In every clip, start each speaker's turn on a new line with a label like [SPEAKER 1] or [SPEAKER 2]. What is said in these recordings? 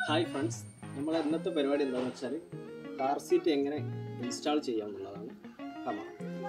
[SPEAKER 1] hi friends നമ്മളെ ഇന്നത്തെ പരിപാടി എന്താണെന്ന് വെച്ചാൽ കാർ സീറ്റ് എങ്ങനെ ഇൻസ്റ്റാൾ ചെയ്യാമെന്നുള്ളതാണ് കമാ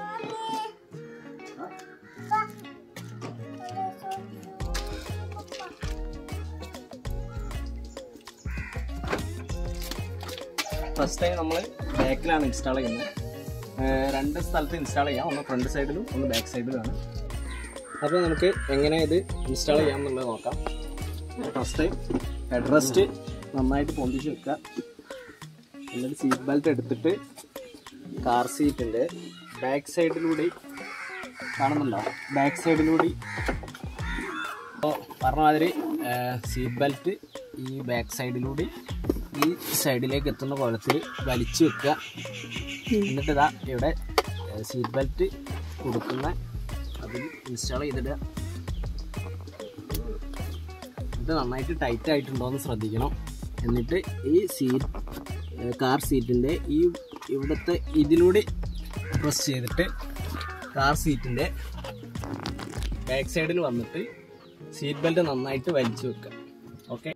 [SPEAKER 1] ഫസ്റ്റ് ടൈം നമ്മൾ ബാക്കിലാണ് ഇൻസ്റ്റാൾ ചെയ്യുന്നത് ഏർ രണ്ട് സ്ഥലത്ത് ഇൻസ്റ്റാൾ ചെയ്യാം ഒന്ന് ഫ്രണ്ട് സൈഡിലും ഒന്ന് ബാക്ക് സൈഡിലുമാണ് അപ്പോൾ നമുക്ക് എങ്ങനെ ഇത് ഇൻസ്റ്റാൾ ചെയ്യാമെന്നുള്ളത് നോക്കാം ഫസ്റ്റ് ടൈം ഹെഡ് റെസ്റ്റ് നന്നായിട്ട് പൊന്തിച്ച് വെക്കുക എന്നിട്ട് സീറ്റ് ബെൽറ്റ് എടുത്തിട്ട് കാർ സീറ്റിൻ്റെ ബാക്ക് സൈഡിലൂടെ കാണുന്നുണ്ടോ ബാക്ക് സൈഡിലൂടെ അപ്പോൾ പറഞ്ഞ മാതിരി സീറ്റ് ബെൽറ്റ് ഈ ബാക്ക് സൈഡിലൂടെ ഈ സൈഡിലേക്ക് എത്തുന്ന കോലത്തിൽ വലിച്ചു വെക്കുക എന്നിട്ട് ഇതാ ഇവിടെ സീറ്റ് ബെൽറ്റ് കൊടുക്കുന്ന അതിൽ ഇൻസ്റ്റാൾ ചെയ്തിടുക ഇത് നന്നായിട്ട് ടൈറ്റ് ആയിട്ടുണ്ടോ എന്ന് ശ്രദ്ധിക്കണം എന്നിട്ട് ഈ സീറ്റ് കാർ സീറ്റിൻ്റെ ഈ ഇവിടുത്തെ ഇതിലൂടെ പ്രസ് ചെയ്തിട്ട് കാർ സീറ്റിൻ്റെ ബാക്ക് സൈഡിൽ വന്നിട്ട് സീറ്റ് ബെൽറ്റ് നന്നായിട്ട് വലിച്ചു വെക്കുക ഓക്കെ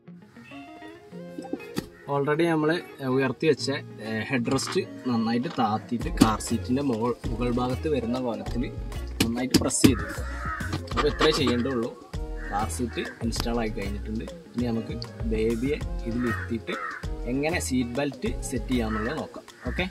[SPEAKER 1] ഓൾറെഡി നമ്മൾ ഉയർത്തി വെച്ച ഹെഡ് റെസ്റ്റ് നന്നായിട്ട് താത്തിയിട്ട് കാർ സീറ്റിൻ്റെ മുകൾ മുകൾ ഭാഗത്ത് വരുന്ന കോലത്തിൽ നന്നായിട്ട് പ്രസ് ചെയ്ത് വെക്കുക അപ്പോൾ ഇത്രേ ചെയ്യേണ്ടുള്ളൂ കാർ സീറ്റ് ഇൻസ്റ്റാൾ ആയി കഴിഞ്ഞിട്ടുണ്ട് ഇനി നമുക്ക് ബേബിയെ ഇതിലിരുത്തിയിട്ട് എങ്ങനെ സീറ്റ് ബെൽറ്റ് സെറ്റ് ചെയ്യാമെന്നുള്ളത് നോക്കാം ഓക്കെ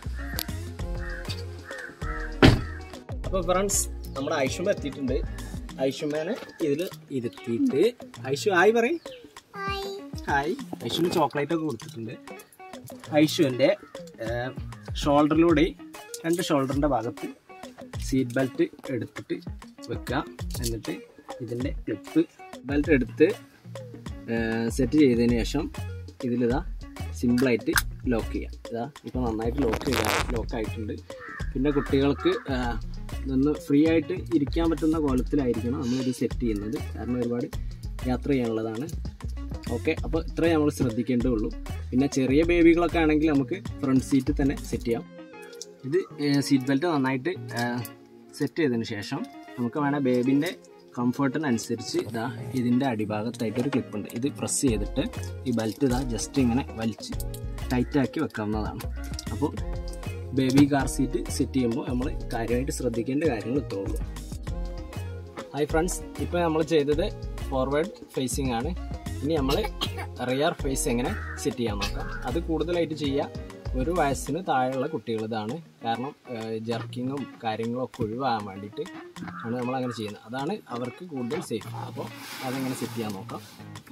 [SPEAKER 1] അപ്പോൾ ഫ്രണ്ട്സ് നമ്മുടെ ഐഷുമ എത്തിയിട്ടുണ്ട് ഐഷുമേനെ ഇതിൽ ഇരുത്തിയിട്ട് ഐഷു ഹായ് പറയും ഹായ് ഐഷുവിന് ചോക്ലേറ്റ് ഒക്കെ കൊടുത്തിട്ടുണ്ട് ഐഷുവിൻ്റെ ഷോൾഡറിലൂടെ രണ്ട് ഷോൾഡറിൻ്റെ ഭാഗത്ത് സീറ്റ് ബെൽറ്റ് എടുത്തിട്ട് വെക്കുക എന്നിട്ട് ഇതിൻ്റെ ക്ലിപ്പ് ബെൽറ്റ് എടുത്ത് സെറ്റ് ചെയ്തതിന് ശേഷം ഇതിലിതാ സിമ്പിളായിട്ട് ലോക്ക് ചെയ്യാം ഇതാ ഇപ്പോൾ നന്നായിട്ട് ലോക്ക് ചെയ്യാം ലോക്ക് ആയിട്ടുണ്ട് പിന്നെ കുട്ടികൾക്ക് ആ, ഒന്ന് ഫ്രീ ആയിട്ട് ഇരിക്കാൻ പറ്റുന്ന കോലത്തിലായിരിക്കണം നമ്മളിത് സെറ്റ് ചെയ്യുന്നത് കാരണം ഒരുപാട് യാത്ര ചെയ്യാനുള്ളതാണ് ഓക്കെ അപ്പോൾ ഇത്രയും നമ്മൾ ശ്രദ്ധിക്കേണ്ടതുള്ളൂ പിന്നെ ചെറിയ ബേബികളൊക്കെ ആണെങ്കിൽ നമുക്ക് ഫ്രണ്ട് സീറ്റ് തന്നെ സെറ്റ് ചെയ്യാം ഇത് സീറ്റ് ബെൽറ്റ് നന്നായിട്ട് സെറ്റ് ചെയ്തതിന് ശേഷം നമുക്ക് വേണേൽ ബേബിൻ്റെ കംഫർട്ടിനനുസരിച്ച് ഇതാ ഇതിൻ്റെ അടിഭാഗത്തായിട്ട് ഒരു ക്ലിപ്പ് ഉണ്ട് ഇത് പ്രസ് ചെയ്തിട്ട് ഈ ബെൽറ്റ് ഇതാ ജസ്റ്റ് ഇങ്ങനെ വലിച്ച് ടൈറ്റാക്കി വെക്കാവുന്നതാണ് അപ്പോൾ ബേബി കാർ സീറ്റ് സെറ്റ് ചെയ്യുമ്പോൾ നമ്മൾ കാര്യമായിട്ട് ശ്രദ്ധിക്കേണ്ട കാര്യങ്ങൾ ഇത്രേ ഉള്ളൂ ഹായ് ഫ്രണ്ട്സ് ഇപ്പോൾ നമ്മൾ ചെയ്തത് ഫോർവേഡ് ഫേസിംഗ് ആണ് ഇനി നമ്മൾ റിയർ ഫേസ് എങ്ങനെ സെറ്റ് ചെയ്യാൻ നോക്കാം അത് കൂടുതലായിട്ട് ചെയ്യുക ഒരു വയസ്സിന് താഴെയുള്ള കുട്ടികൾ ഇതാണ് കാരണം ജർക്കിങ്ങും കാര്യങ്ങളും ഒക്കെ ഒഴിവാകാൻ വേണ്ടിയിട്ട് ആണ് നമ്മൾ അങ്ങനെ ചെയ്യുന്നത് അതാണ് അവർക്ക് കൂടുതൽ സേഫ് അപ്പോൾ അതെങ്ങനെ സെറ്റ് ചെയ്യാൻ നോക്കാം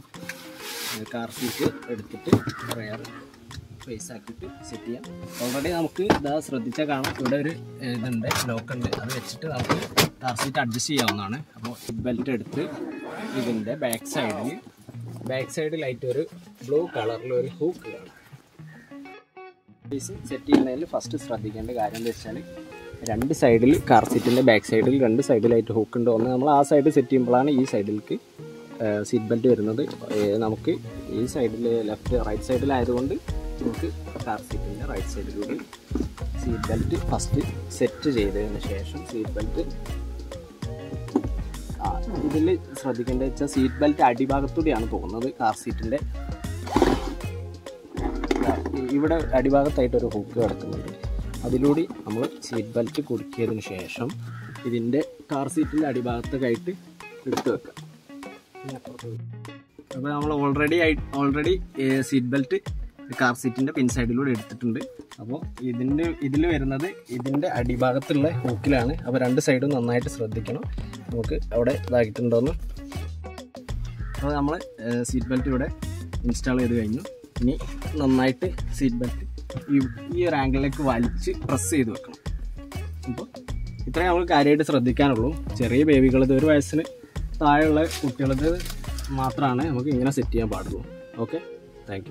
[SPEAKER 1] കാർ സീറ്റ് എടുത്തിട്ട് റിയർ ഫേസ് ആക്കിയിട്ട് സെറ്റ് ചെയ്യാം ഓൾറെഡി നമുക്ക് ഇതാ ശ്രദ്ധിച്ചാൽ കാണാം ഇവിടെ ഒരു ഏഹ്, ഇതുണ്ട് ലോക്ക് ഉണ്ട് അത് വെച്ചിട്ട് നമുക്ക് കാർ സീറ്റ് അഡ്ജസ്റ്റ് ചെയ്യാവുന്നതാണ് അപ്പോൾ ബെൽറ്റ് എടുത്ത് ഇതിൻ്റെ ബാക്ക് സൈഡിൽ ബാക്ക് സൈഡിലായിട്ട് ഒരു ബ്ലൂ കളറിൽ ഒരു ഹൂക്ക് കാണാം ഫേസ് സെറ്റ് ചെയ്യുന്നതിൽ ഫസ്റ്റ് ശ്രദ്ധിക്കേണ്ട കാര്യം എന്താ വെച്ചാൽ രണ്ട് സൈഡിൽ കാർ സീറ്റിൻ്റെ ബാക്ക് സൈഡിൽ രണ്ട് സൈഡിലായിട്ട് ഹൂക്ക് ഉണ്ട് ഒന്ന് നമ്മൾ ആ സൈഡ് സെറ്റ് ചെയ്യുമ്പോഴാണ് ഈ സൈഡിലേക്ക് സീറ്റ് ബെൽറ്റ് വരുന്നത് ഏഹ് നമുക്ക് ഈ സൈഡിൽ ലെഫ്റ്റ് റൈറ്റ് സൈഡിലായതുകൊണ്ട് നമുക്ക് കാർ സീറ്റിൻ്റെ റൈറ്റ് സൈഡിലൂടെ സീറ്റ് ബെൽറ്റ് ഫസ്റ്റ് സെറ്റ് ചെയ്തതിന് ശേഷം സീറ്റ് ബെൽറ്റ് ആ ഇതിൽ ശ്രദ്ധിക്കേണ്ടത് വെച്ചാൽ സീറ്റ് ബെൽറ്റ് അടിഭാഗത്തൂടെയാണ് പോകുന്നത് കാർ സീറ്റിൻ്റെ ഇവിടെ അടിഭാഗത്തായിട്ട് ഒരു ഹുക്ക് കിടക്കുന്നുണ്ട് അതിലൂടെ നമ്മൾ സീറ്റ് ബെൽറ്റ് കുടുക്കിയതിന് ശേഷം ഇതിൻ്റെ കാർ സീറ്റിൻ്റെ അടിഭാഗത്തൊക്കെയായിട്ട് എടുത്ത് വെക്കാം അപ്പോൾ നമ്മൾ ഓൾറെഡി ആയി ഓൾറെഡി സീറ്റ് ബെൽറ്റ് കാർ സീറ്റിൻ്റെ പിൻ സൈഡിലൂടെ എടുത്തിട്ടുണ്ട് അപ്പോൾ ഇതിൻ്റെ ഇതിൽ വരുന്നത് ഇതിൻ്റെ അടിഭാഗത്തുള്ള ഹൂക്കിലാണ് അപ്പോൾ രണ്ട് സൈഡും നന്നായിട്ട് ശ്രദ്ധിക്കണം നമുക്ക് അവിടെ ഇതാക്കിയിട്ടുണ്ടോയെന്ന് അപ്പോൾ നമ്മൾ സീറ്റ് ബെൽറ്റ് ഇവിടെ ഇൻസ്റ്റാൾ ചെയ്ത് കഴിഞ്ഞു ഇനി നന്നായിട്ട് സീറ്റ് ബെൽറ്റ് ഈ ഈ ഒരു ആംഗിളിലേക്ക് വലിച്ച് പ്രസ് ചെയ്ത് വെക്കണം അപ്പോൾ ഇത്രയും നമുക്ക് കാര്യമായിട്ട് ശ്രദ്ധിക്കാനുള്ളൂ ചെറിയ ബേബികൾ ഇത് ഒരു വയസ്സിന് താഴെയുള്ള കുട്ടികളത് മാത്രമാണ് നമുക്ക് ഇങ്ങനെ സെറ്റ് ചെയ്യാൻ പാടുള്ളൂ ഓക്കെ താങ്ക് യു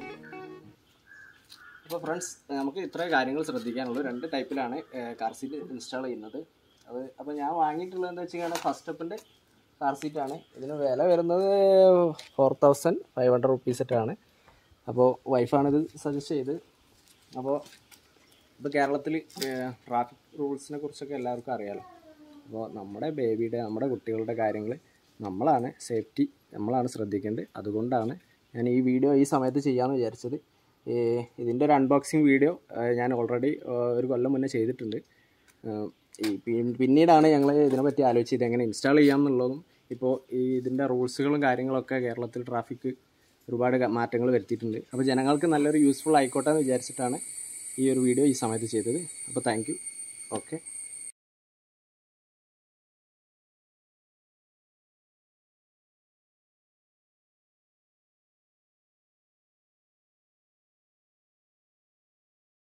[SPEAKER 1] അപ്പോൾ ഫ്രണ്ട്സ് നമുക്ക് ഇത്രയും കാര്യങ്ങൾ ശ്രദ്ധിക്കാനുള്ളൂ രണ്ട് ടൈപ്പിലാണ് കാർ സീറ്റ് ഇൻസ്റ്റാൾ ചെയ്യുന്നത് അത് അപ്പോൾ ഞാൻ വാങ്ങിയിട്ടുള്ളത് എന്താ വെച്ച് കഴിഞ്ഞാൽ ഫസ്റ്റ് സ്റ്റെപ്പിൻ്റെ കാർ സീറ്റാണ് ഇതിന് വില വരുന്നത് ഫോർ തൗസൻഡ് ഫൈവ് ഹൺഡ്രഡ് റുപ്പീസിട്ടാണ് അപ്പോൾ വൈഫാണിത് സജസ്റ്റ് ചെയ്ത് അപ്പോൾ ഇപ്പോൾ കേരളത്തിൽ ട്രാഫിക് റൂൾസിനെ കുറിച്ചൊക്കെ എല്ലാവർക്കും അറിയാലോ അപ്പോൾ നമ്മുടെ ബേബിയുടെ നമ്മുടെ കുട്ടികളുടെ കാര്യങ്ങൾ നമ്മളാണ് സേഫ്റ്റി നമ്മളാണ് ശ്രദ്ധിക്കേണ്ടത് അതുകൊണ്ടാണ് ഞാൻ ഈ വീഡിയോ ഈ സമയത്ത് ചെയ്യാമെന്ന് വിചാരിച്ചത് ഈ ഇതിൻ്റെ ഒരു അൺബോക്സിങ് വീഡിയോ ഞാൻ ഓൾറെഡി ഒരു കൊല്ലം മുന്നേ ചെയ്തിട്ടുണ്ട് ഏഹ് ഈ പി- പിന്നീടാണ് ഞങ്ങൾ ഇതിനെപ്പറ്റി ആലോചിച്ചത് എങ്ങനെ ഇൻസ്റ്റാൾ ചെയ്യാം എന്നുള്ളതും ഇപ്പോൾ ഈ ഇതിൻ്റെ റൂൾസുകളും കാര്യങ്ങളൊക്കെ കേരളത്തിൽ ട്രാഫിക് ഒരുപാട് ക- മാറ്റങ്ങൾ വരുത്തിയിട്ടുണ്ട് അപ്പോൾ ജനങ്ങൾക്ക് നല്ലൊരു യൂസ്ഫുൾ ആയിക്കോട്ടെ എന്ന് വിചാരിച്ചിട്ടാണ് ഈ ഒരു വീഡിയോ ഈ സമയത്ത് ചെയ്തത് അപ്പോൾ താങ്ക് യു ഓക്കെ